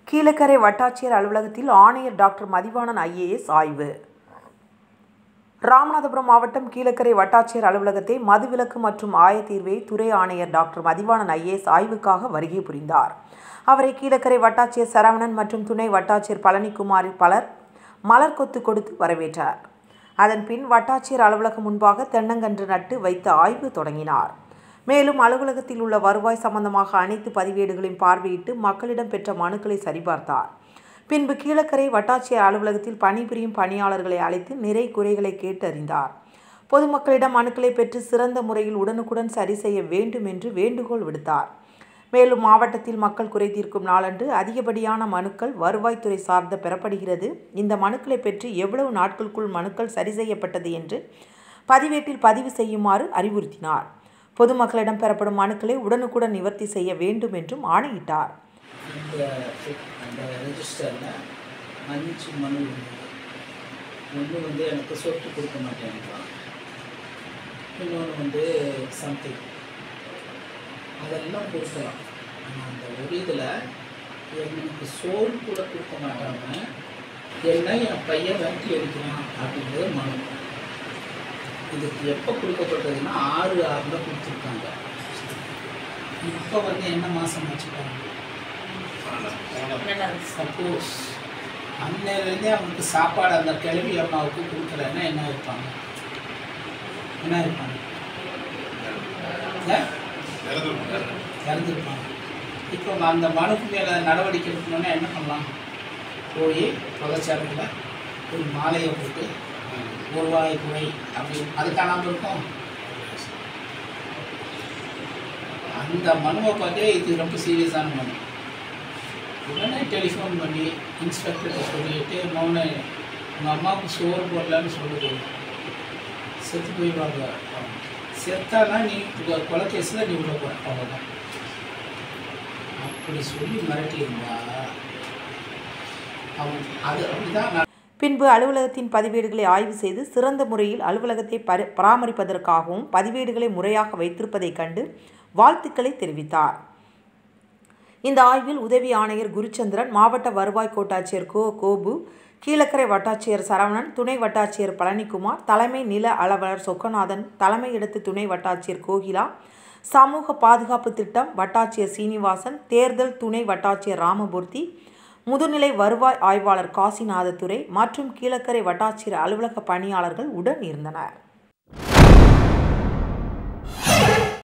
கீழக்கரை வட்டாட்சியர் அலுவலகத்தில் ஆணையர் டாக்டர் மதிவாணன் ஐஏஎஸ் ஆய்வு ராமநாதபுரம் மாவட்டம் கீழக்கரை வட்டாட்சியர் அலுவலகத்தை மதுவிலக்கு மற்றும் ஆயத்தீர்வை துறை ஆணையர் டாக்டர் மதிவாணன் ஐஏஎஸ் ஆய்வுக்காக வருகை புரிந்தார் அவரை கீழக்கரை வட்டாட்சியர் சரவணன் மற்றும் துணை வட்டாட்சியர் பழனிக்குமார் பலர் மலர் கொத்து கொடுத்து வரவேற்றார் அதன் பின் வட்டாட்சியர் அலுவலகம் முன்பாக தென்னங்கன்று நட்டு வைத்து ஆய்வு தொடங்கினார் மேலும் அலுவலகத்தில் உள்ள வருவாய் சம்பந்தமாக அனைத்து பதிவேடுகளையும் பார்வையிட்டு மக்களிடம் பெற்ற மனுக்களை சரிபார்த்தார் பின்பு கீழக்கரை வட்டாட்சியர் அலுவலகத்தில் பணிபுரியும் பணியாளர்களை அழைத்து நிறை குறைகளை கேட்டறிந்தார் பொதுமக்களிடம் மனுக்களை பெற்று சிறந்த முறையில் உடனுக்குடன் சரி செய்ய வேண்டும் என்று வேண்டுகோள் விடுத்தார் மேலும் மாவட்டத்தில் மக்கள் குறை தீர்க்கும் நாளன்று அதிகப்படியான மனுக்கள் வருவாய்த்துறை சார்ந்த பெறப்படுகிறது இந்த மனுக்களை பெற்று எவ்வளவு நாட்களுக்குள் மனுக்கள் சரி செய்யப்பட்டது என்று பதிவேட்டில் பதிவு செய்யுமாறு அறிவுறுத்தினார் பொதுமக்களிடம் பெறப்படும் மனுக்களை உடனுக்குடன் நிவர்த்தி செய்ய வேண்டும் என்றும் ஆணையிட்டார் அந்த அந்த ரெஜிஸ்டரில் அஞ்சு மனு இருந்தது ஒன்று வந்து எனக்கு சொத்து கொடுக்க மாட்டேன்றான் இன்னொன்று வந்து சம்திங் அதெல்லாம் கொடுக்கலாம் ஆனால் அந்த ஒரு இதில் எனக்கு சோல் கூட கொடுக்க மாட்டாங்க என்ன என் பையன் வண்டி அடிக்கிறான் அப்படின்றது மனு இதுக்கு எப்போ கொடுக்கப்பட்டதுன்னா ஆறு ஆறில் கொடுத்துருக்காங்க இப்போ வந்து என்ன மாதம் வச்சுக்காங்க சப்போஸ் அன்னையிலேருந்தே அவனுக்கு சாப்பாடு அந்த கிளவி அம்மாவுக்கு கொடுக்கலன்னா என்ன இருப்பாங்க என்ன இருப்பாங்க இல்ல? இறந்துருப்பாங்க இப்போ அந்த மனுக்கு மேலே நடவடிக்கை எடுக்கணும்னா என்ன பண்ணலாம் போய் புகச்சாரத்தில் ஒரு மாலையை போட்டு ஒரு வாய் குறை அப்படி அது காணாமல் இருக்கும் அந்த மனுவை பார்த்தே இது ரொம்ப சீரியஸான மனு உடனே டெலிஃபோன் பண்ணி இன்ஸ்பெக்டர்கிட்ட சொல்லிட்டு மௌன உங்கள் அம்மாவுக்கு சோறு போடலான்னு சொல்லுது செத்து போயிடுவாங்க செத்தானா நீ கொலை கேஸில் நீ உள்ள போகிற அவ்வளோதான் அப்படி சொல்லி மிரட்டியிருந்தா அவன் அது அப்படிதான் நான் பின்பு அலுவலகத்தின் பதிவேடுகளை ஆய்வு செய்து சிறந்த முறையில் அலுவலகத்தை பரி பராமரிப்பதற்காகவும் பதிவேடுகளை முறையாக வைத்திருப்பதைக் கண்டு வாழ்த்துக்களை தெரிவித்தார் இந்த ஆய்வில் உதவி ஆணையர் குருச்சந்திரன் மாவட்ட வருவாய் கோட்டாட்சியர் கோ கோபு கீழக்கரை வட்டாட்சியர் சரவணன் துணை வட்டாட்சியர் பழனிக்குமார் தலைமை நில அலுவலர் சொக்கநாதன் தலைமையிடத்து துணை வட்டாட்சியர் கோகிலா சமூக பாதுகாப்பு திட்டம் வட்டாட்சியர் சீனிவாசன் தேர்தல் துணை வட்டாட்சியர் ராமமூர்த்தி முதுநிலை வருவாய் ஆய்வாளர் காசிநாதத்துறை மற்றும் கீழக்கரை வட்டாட்சியர் அலுவலக பணியாளர்கள் உடன் இருந்தனர்